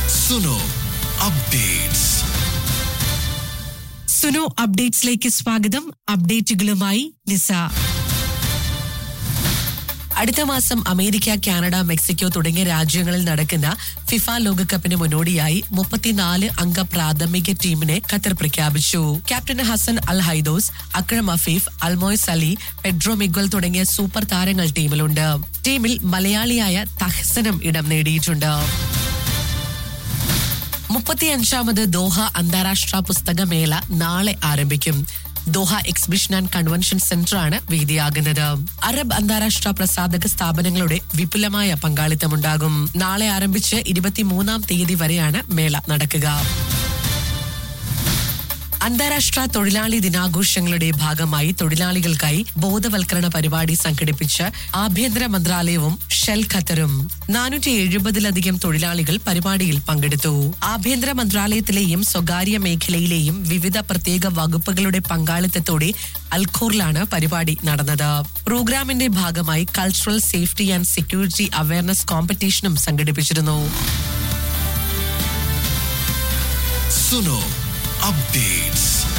Suno updates Suno അപ്ഡേറ്റ്സിലേക്ക് സ്വാഗതം അപ്ഡേറ്റുകളുമായി നിസ അടുത്ത മാസം അമേരിക്ക കാനഡ മെക്സിക്കോ തുടങ്ങിയ രാജ്യങ്ങളിൽ നടക്കുന്ന ഫിഫ ലോകകപ്പിന് മുന്നോടിയായി മുപ്പത്തിനാല് അംഗ പ്രാഥമിക ടീമിനെ ഖത്തർ പ്രഖ്യാപിച്ചു captain Hassan Al Haydos Akram Afif Almoez Ali Pedro Miguel തുടങ്ങിയ സൂപ്പർ താരങ്ങൾ ടീമിലുണ്ട് ടീമിൽ മലയാളിയായ തഹ്സനം ഇടം നേടിയിട്ടുണ്ട് മുപ്പത്തിയഞ്ചാമത് ദോഹ അന്താരാഷ്ട്ര പുസ്തകമേള നാളെ ആരംഭിക്കും ദോഹ എക്സിബിഷൻ ആൻഡ് കൺവെൻഷൻ സെന്ററാണ് വേദിയാകുന്നത് അറബ് അന്താരാഷ്ട്ര പ്രസാധക സ്ഥാപനങ്ങളുടെ വിപുലമായ പങ്കാളിത്തമുണ്ടാകും നാളെ ആരംഭിച്ച് ഇരുപത്തിമൂന്നാം തീയതി വരെയാണ് മേള നടക്കുക അന്താരാഷ്ട്ര തൊഴിലാളി ദിനാഘോഷങ്ങളുടെ ഭാഗമായി തൊഴിലാളികൾക്കായി ബോധവൽക്കരണ പരിപാടി സംഘടിപ്പിച്ച് ആഭ്യന്തര മന്ത്രാലയവും ഷെൽ ഖത്തറും നാനൂറ്റി എഴുപതിലധികം തൊഴിലാളികൾ പരിപാടിയിൽ പങ്കെടുത്തു ആഭ്യന്തര മന്ത്രാലയത്തിലെയും സ്വകാര്യ മേഖലയിലെയും വിവിധ പ്രത്യേക വകുപ്പുകളുടെ പങ്കാളിത്തത്തോടെ അൽഖോറിലാണ് പരിപാടി നടന്നത് പ്രോഗ്രാമിന്റെ ഭാഗമായി cultural safety and security awareness കോമ്പറ്റീഷനും സംഘടിപ്പിച്ചിരുന്നു സുനോ അപ്ഡേറ്റ്സ്